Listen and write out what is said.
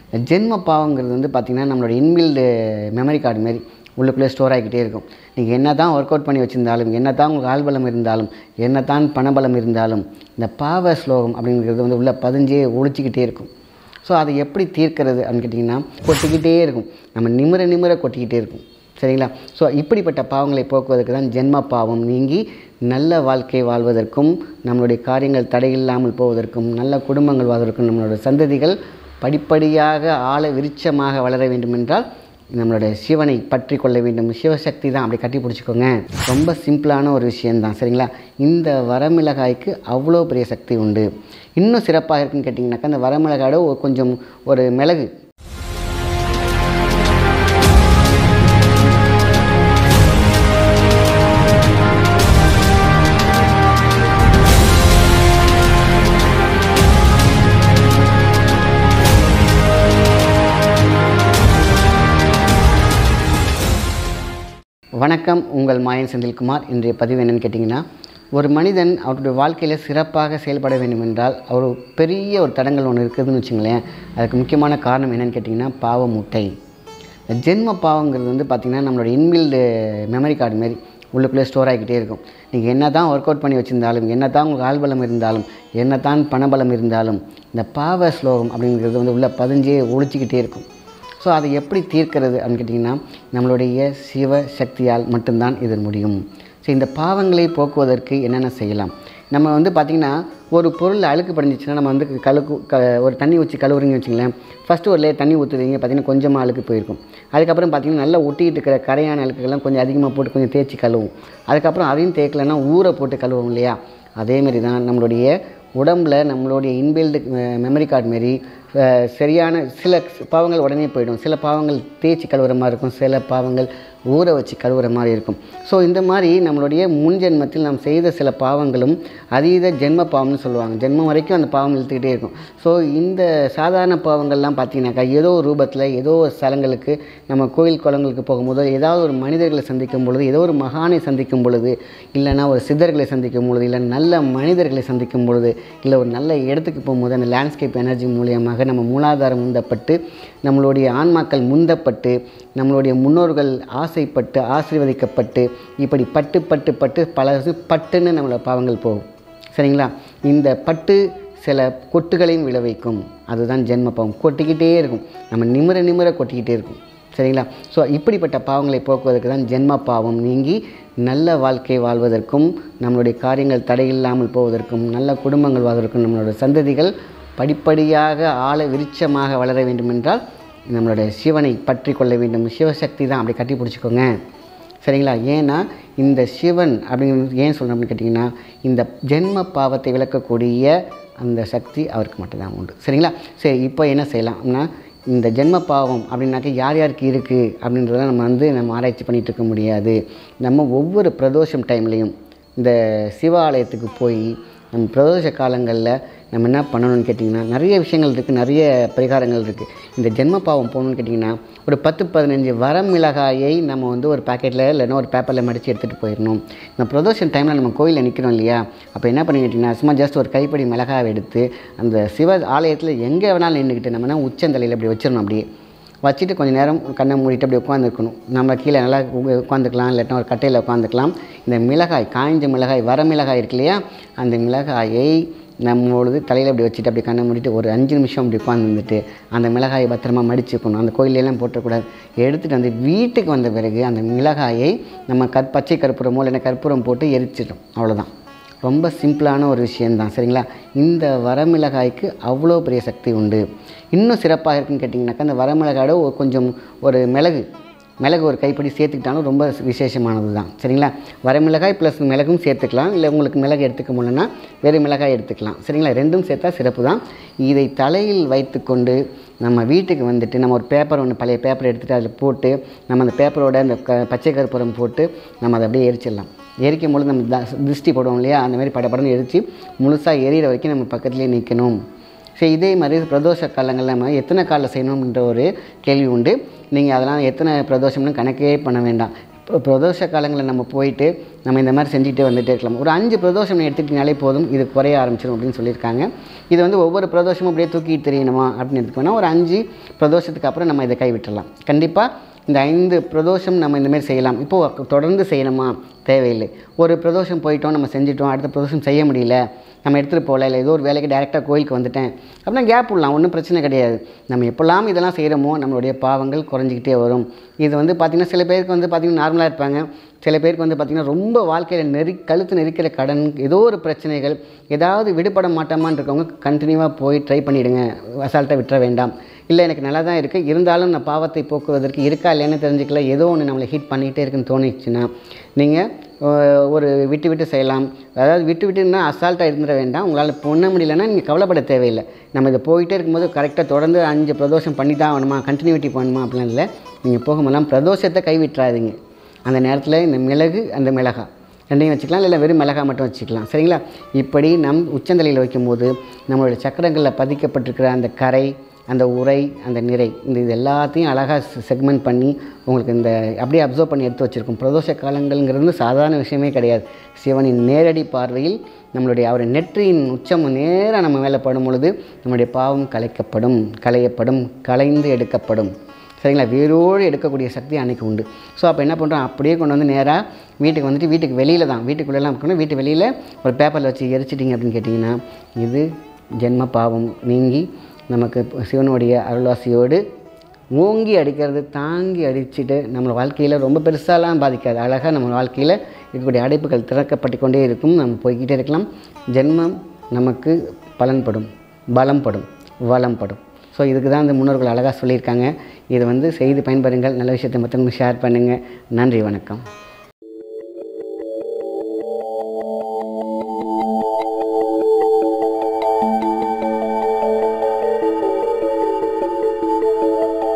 ஜென்ம பாவங்கிறது வந்து பார்த்திங்கன்னா நம்மளோட இன்பில்டு மெமரி கார்டு மாரி உள்ளுக்குள்ளே ஸ்டோர் ஆகிக்கிட்டே இருக்கும் நீங்கள் என்ன தான் ஒர்க் அவுட் பண்ணி வச்சுருந்தாலும் என்ன தான் உங்களுக்கு ஆள்பலம் இருந்தாலும் என்ன தான் பணபலம் இருந்தாலும் இந்த பாவ ஸ்லோகம் அப்படிங்கிறது வந்து உள்ளே பதிஞ்சே ஒழிச்சிக்கிட்டே இருக்கும் ஸோ அதை எப்படி தீர்க்கிறது அப்படின்னு கேட்டிங்கன்னா கொட்டிக்கிட்டே இருக்கும் நம்ம நிமிர நிமிர கொட்டிக்கிட்டே இருக்கும் சரிங்களா ஸோ இப்படிப்பட்ட பாவங்களை போக்குவதற்கு தான் ஜென்ம பாவம் நீங்கி நல்ல வாழ்க்கை வாழ்வதற்கும் நம்மளுடைய காரியங்கள் தடையில்லாமல் போவதற்கும் நல்ல குடும்பங்கள் வாழ்வதற்கும் நம்மளோட சந்ததிகள் படிப்படியாக ஆழ விருட்சமாக வளர வேண்டுமென்றால் நம்மளுடைய சிவனை பற்றி கொள்ள வேண்டும் சிவசக்தி தான் அப்படி கட்டி பிடிச்சிக்கோங்க ரொம்ப சிம்பிளான ஒரு விஷயந்தான் சரிங்களா இந்த வரமிளகாய்க்கு அவ்வளோ பெரிய சக்தி உண்டு இன்னும் சிறப்பாக இருக்குன்னு கேட்டிங்கனாக்கா அந்த வரமிளகாயோட ஒரு கொஞ்சம் ஒரு மிளகு வணக்கம் உங்கள் மாயன் செந்தில்குமார் இன்றைய பதிவு என்னன்னு கேட்டிங்கன்னா ஒரு மனிதன் அவருடைய வாழ்க்கையில் சிறப்பாக செயல்பட வேண்டும் என்றால் அவர் பெரிய ஒரு தடங்கள் ஒன்று இருக்குதுன்னு வச்சுங்களேன் அதுக்கு முக்கியமான காரணம் என்னன்னு கேட்டிங்கன்னா பாவ மூட்டை ஜென்ம பாவங்கிறது வந்து பார்த்திங்கன்னா நம்மளோட இன்பில்டு மெமரி கார்டு மாரி உள்ளுக்குள்ளே ஸ்டோர் ஆகிக்கிட்டே இருக்கும் நீங்கள் என்ன தான் ஒர்க் அவுட் பண்ணி வச்சுருந்தாலும் என்ன தான் உங்களுக்கு ஆள்பலம் இருந்தாலும் என்ன தான் பணபலம் இருந்தாலும் இந்த பாவ ஸ்லோகம் அப்படிங்கிறது வந்து உள்ளே பதிஞ்சே ஒழிச்சிக்கிட்டே இருக்கும் ஸோ அதை எப்படி தீர்க்கிறது அப்படின்னு கேட்டிங்கன்னா நம்மளுடைய சிவ சக்தியால் மட்டும்தான் இது முடியும் ஸோ இந்த பாவங்களை போக்குவதற்கு என்னென்ன செய்யலாம் நம்ம வந்து பார்த்திங்கன்னா ஒரு பொருள் அழுக்கு படிஞ்சிச்சுன்னா நம்ம வந்து கழுக்கு க ஒரு தண்ணி ஊற்றி கழுவுறீங்க வச்சுங்களேன் ஃபஸ்ட்டு ஒரு லேயர் தண்ணி ஊற்றுறீங்க பார்த்தீங்கன்னா கொஞ்சமாக அழுக்கு போயிருக்கும் அதுக்கப்புறம் பார்த்திங்கன்னா நல்லா ஒட்டிக்கிட்டு இருக்கிற கரையான அழுக்குகள்லாம் கொஞ்சம் அதிகமாக போட்டு கொஞ்சம் தேய்ச்சி கழுவும் அதுக்கப்புறம் அதையும் தேய்க்கலைன்னா ஊற போட்டு கழுவுவோம் இல்லையா அதேமாரி தான் நம்மளுடைய உடம்பில் நம்மளுடைய இன்பில்டு மெமரி கார்டு மாரி அஹ், சரியான சில பாவங்கள் உடனே போயிடும் சில பாவங்கள் தேய்ச்சி கழுவுற மாதிரி இருக்கும் சில பாவங்கள் ஊற வச்சு கழுவுற மாதிரி இருக்கும் ஸோ இந்த மாதிரி நம்மளுடைய முன் ஜென்மத்தில் நாம் செய்த சில பாவங்களும் அதீத ஜென்ம பாவம்னு சொல்லுவாங்க ஜென்மம் வரைக்கும் அந்த பாவம் இழுத்துக்கிட்டே இருக்கும் ஸோ இந்த சாதாரண பாவங்கள்லாம் பார்த்தீங்கன்னாக்கா ஏதோ ஒரு ரூபத்தில் ஏதோ ஒரு ஸ்தலங்களுக்கு நம்ம கோயில் குளங்களுக்கு போகும்போது ஏதாவது ஒரு மனிதர்களை சந்திக்கும் பொழுது ஏதோ ஒரு மகானை சந்திக்கும் பொழுது இல்லைன்னா ஒரு சித்தர்களை சந்திக்கும் பொழுது இல்லை நல்ல மனிதர்களை சந்திக்கும் பொழுது இல்லை ஒரு நல்ல இடத்துக்கு போகும்போது அந்த லேண்ட்ஸ்கேப் எனர்ஜி மூலியமாக நம்ம மூலாதாரம் முந்தப்பட்டு நம்மளுடைய ஆன்மாக்கள் முந்தப்பட்டு நம்மளுடைய முன்னோர்கள் ஆசைப்பட்டு ஆசீர்வதிக்கப்பட்டு இப்படி பட்டு பட்டு பட்டு பல பட்டுன்னு நம்மளோட பாவங்கள் போகும் சரிங்களா இந்த பட்டு சில கொட்டுகளையும் விளைவிக்கும் அதுதான் ஜென்ம பாவம் கொட்டிக்கிட்டே இருக்கும் நம்ம நிமிர நிமிர கொட்டிக்கிட்டே இருக்கும் சரிங்களா ஸோ இப்படிப்பட்ட பாவங்களை போக்குவதற்கு தான் ஜென்ம பாவம் நீங்கி நல்ல வாழ்க்கை வாழ்வதற்கும் நம்மளுடைய காரியங்கள் தடையில்லாமல் போவதற்கும் நல்ல குடும்பங்கள் வாழ்வதற்கும் நம்மளோட சந்ததிகள் படிப்படியாக ஆழ விருட்சமாக வளர வேண்டுமென்றால் நம்மளுடைய சிவனை பற்றி கொள்ள வேண்டும் சிவசக்தி தான் அப்படி கட்டி பிடிச்சிக்கோங்க சரிங்களா ஏன்னா இந்த சிவன் அப்படிங்கிறது ஏன் சொல்கிறோம் அப்படின்னு கேட்டிங்கன்னா இந்த ஜென்ம பாவத்தை விளக்கக்கூடிய அந்த சக்தி அவருக்கு மட்டும்தான் உண்டு சரிங்களா சரி இப்போ என்ன செய்யலாம்னா இந்த ஜென்ம பாவம் அப்படின்னாக்க யார் யாருக்கு இருக்குது அப்படின்றத நம்ம வந்து நம்ம ஆராய்ச்சி பண்ணிகிட்டு இருக்க முடியாது நம்ம ஒவ்வொரு பிரதோஷம் டைம்லேயும் இந்த சிவாலயத்துக்கு போய் நம்ம பிரதோஷ காலங்களில் நம்ம என்ன பண்ணணும்னு கேட்டிங்கன்னா நிறைய விஷயங்கள் இருக்குது நிறைய பரிகாரங்கள் இருக்குது இந்த ஜென்ம பாவம் போகணும்னு கேட்டிங்கன்னா ஒரு பத்து பதினஞ்சு வரமிளகாயை நம்ம வந்து ஒரு பாக்கெட்டில் இல்லைன்னா ஒரு பேப்பரில் மடித்து எடுத்துகிட்டு போயிடணும் இந்த பிரதோஷம் டைமில் நம்ம கோயிலில் நிற்கிறோம் இல்லையா அப்போ என்ன பண்ணி கேட்டிங்கன்னா சும்மா ஜஸ்ட் ஒரு கைப்படி மிளகாவை எடுத்து அந்த சிவ ஆலயத்தில் எங்கே வேணாலும் நின்றுக்கிட்டு நம்ம என்ன உச்சந்தலையில் அப்படி வச்சிடணும் அப்படியே வச்சுட்டு கொஞ்சம் நேரம் கண்ணை மூடிட்டு அப்படி உட்காந்துருக்கணும் நம்ம கீழே நல்லா உ- உட்காந்துக்கலாம் இல்லாட்டினா ஒரு கட்டையில் உட்காந்துக்கலாம் இந்த மிளகாய் காய்ஞ்ச மிளகாய் வர மிளகாய் இருக்கு இல்லையா அந்த மிளகாயை நம்மளோடது தலையில் அப்படி வச்சுட்டு அப்படி கண்ணை மூடிட்டு ஒரு அஞ்சு நிமிஷம் அப்படி உட்காந்துருந்துட்டு அந்த மிளகாயை பத்திரமா மடிச்சுக்கணும் அந்த கோயில்ல எல்லாம் போட்டக்கூடாது எடுத்துகிட்டு வந்து வீட்டுக்கு வந்த பிறகு அந்த மிளகாயை நம்ம கற் பச்சை கற்பூரமோ இல்லைன்னா கற்பூரம் போட்டு எரிச்சிட்டோம் அவ்வளோதான் ரொம்ப சிம்பிளான ஒரு விஷயந்தான் சரிங்களா இந்த வரமிளகாய்க்கு அவ்வளோ பெரிய சக்தி உண்டு இன்னும் சிறப்பாக இருக்குன்னு கேட்டிங்கனாக்கா அந்த வரமிளகாயோட ஒரு கொஞ்சம் ஒரு மிளகு மிளகு ஒரு கைப்பிடி சேர்த்துக்கிட்டாலும் ரொம்ப விசேஷமானது தான் சரிங்களா வரமிளகாய் ப்ளஸ் மிளகும் சேர்த்துக்கலாம் இல்லை உங்களுக்கு மிளகு எடுத்துக்க முடியலன்னா வெறும் மிளகாய் எடுத்துக்கலாம் சரிங்களா ரெண்டும் சேர்த்தா சிறப்பு தான் இதை தலையில் வைத்துக்கொண்டு நம்ம வீட்டுக்கு வந்துட்டு நம்ம ஒரு பேப்பர் ஒன்று பழைய பேப்பர் எடுத்துகிட்டு அதில் போட்டு நம்ம அந்த பேப்பரோட அந்த க பச்சை கற்பூரம் போட்டு நம்ம அதை அப்படியே எரிச்சிடலாம் எரிக்கும் பொழுது நம்ம த- திருஷ்டி போடுவோம் இல்லையா அந்த மாதிரி படப்படன்னு எரித்து முழுசாக எரியிற வரைக்கும் நம்ம பக்கத்துலேயே நிற்கணும் சரி இதே மாதிரி பிரதோஷ காலங்களில் நம்ம எத்தனை காலில் செய்யணும்ன்ற ஒரு கேள்வி உண்டு நீங்கள் அதெல்லாம் எத்தனை பிரதோஷம்னு கணக்கே பண்ண வேண்டாம் இப்போ பிரதோஷ காலங்களில் நம்ம போயிட்டு நம்ம இந்த மாதிரி செஞ்சுட்டே வந்துட்டே இருக்கலாம் ஒரு அஞ்சு பிரதோஷம் எடுத்துக்கிட்டீங்களே போதும் இது குறைய ஆரம்பிச்சிடும் அப்படின்னு சொல்லியிருக்காங்க இது வந்து ஒவ்வொரு பிரதோஷமும் அப்படியே தூக்கிட்டு தெரியணுமா அப்படின்னு எடுத்துக்கோனா ஒரு அஞ்சு பிரதோஷத்துக்கு அப்புறம் நம்ம இதை கைவிட்டுறலாம் கண்டிப்பாக இந்த ஐந்து பிரதோஷம் நம்ம இந்தமாரி செய்யலாம் இப்போது தொடர்ந்து செய்யணுமா தேவையில்லை ஒரு பிரதோஷம் போயிட்டோம் நம்ம செஞ்சிட்டோம் அடுத்த பிரதோஷம் செய்ய முடியல நம்ம எடுத்துகிட்டு போகல இல்லை ஏதோ ஒரு வேலைக்கு டேரெக்டாக கோயிலுக்கு வந்துட்டேன் அப்படின்னா கேப் விடலாம் ஒன்றும் பிரச்சனை கிடையாது நம்ம எப்போல்லாம் இதெல்லாம் செய்கிறோமோ நம்மளுடைய பாவங்கள் குறைஞ்சிக்கிட்டே வரும் இது வந்து பார்த்திங்கன்னா சில பேருக்கு வந்து பார்த்திங்கன்னா நார்மலாக இருப்பாங்க சில பேருக்கு வந்து பார்த்திங்கன்னா ரொம்ப வாழ்க்கையில் நெறி கழுத்து நெரிக்கிற கடன் ஏதோ ஒரு பிரச்சனைகள் ஏதாவது விடுபட மாட்டோமான்னு இருக்கவங்க கண்டினியூவாக போய் ட்ரை பண்ணிவிடுங்க அசால்ட்டாக விட்டுற வேண்டாம் இல்லை எனக்கு நல்லா தான் இருக்குது இருந்தாலும் நான் பாவத்தை போக்குவதற்கு இருக்கா இல்லைன்னு தெரிஞ்சுக்கல ஏதோ ஒன்று நம்மளை ஹீட் பண்ணிகிட்டே இருக்குன்னு தோணிச்சுன்னா நீங்கள் ஒரு விட்டு விட்டு செய்யலாம் அதாவது விட்டு விட்டுன்னா அசால்ட்டாக இருந்துட வேண்டாம் உங்களால் பண்ண முடியலன்னா நீங்கள் கவலைப்பட தேவையில்லை நம்ம இதை போயிட்டே இருக்கும்போது கரெக்டாக தொடர்ந்து அஞ்சு பிரதோஷம் பண்ணி தான் ஆகணுமா கண்டினியூட்டி பண்ணணுமா அப்படிலாம் இல்லை நீங்கள் போகும்போதெல்லாம் பிரதோஷத்தை கைவிட்டுறாதீங்க அந்த நேரத்தில் இந்த மிளகு அந்த மிளகா ரெண்டையும் வச்சுக்கலாம் இல்லை வெறும் மிளகா மட்டும் வச்சுக்கலாம் சரிங்களா இப்படி நம் உச்சந்தலையில் வைக்கும்போது நம்மளுடைய சக்கரங்களில் பதிக்கப்பட்டிருக்கிற அந்த கரை அந்த உரை அந்த நிறை இந்த இது எல்லாத்தையும் அழகாக செக்மெண்ட் பண்ணி உங்களுக்கு இந்த அப்படியே அப்சர்வ் பண்ணி எடுத்து வச்சுருக்கோம் பிரதோஷ காலங்கள்ங்கிறது சாதாரண விஷயமே கிடையாது சிவனின் நேரடி பார்வையில் நம்மளுடைய அவர் நெற்றியின் உச்சம் நேராக நம்ம மேலே படும் பொழுது நம்முடைய பாவம் கலைக்கப்படும் களையப்படும் கலைந்து எடுக்கப்படும் சரிங்களா வேரோடு எடுக்கக்கூடிய சக்தி அன்றைக்கி உண்டு ஸோ அப்போ என்ன பண்ணுறோம் அப்படியே கொண்டு வந்து நேராக வீட்டுக்கு வந்துட்டு வீட்டுக்கு வெளியில் தான் வீட்டுக்குள்ளெல்லாம் இருக்கணும் வீட்டு வெளியில் ஒரு பேப்பரில் வச்சு எரிச்சிட்டிங்க அப்படின்னு கேட்டிங்கன்னா இது ஜென்ம பாவம் நீங்கி நமக்கு சிவனுடைய அருள்வாசியோடு ஓங்கி அடிக்கிறது தாங்கி அடிச்சுட்டு நம்ம வாழ்க்கையில் ரொம்ப பெருசாலாம் பாதிக்காது அழகாக நம்ம வாழ்க்கையில் இருக்கக்கூடிய அடைப்புகள் திறக்கப்பட்டு கொண்டே இருக்கும் நம்ம போய்கிட்டே இருக்கலாம் ஜென்மம் நமக்கு பலன்படும் பலம்படும் வளம்படும் ஸோ இதுக்கு தான் இந்த முன்னோர்கள் அழகாக சொல்லியிருக்காங்க இதை வந்து செய்து பயன்பெறுங்கள் நல்ல விஷயத்தை மற்றவங்க ஷேர் பண்ணுங்கள் நன்றி வணக்கம்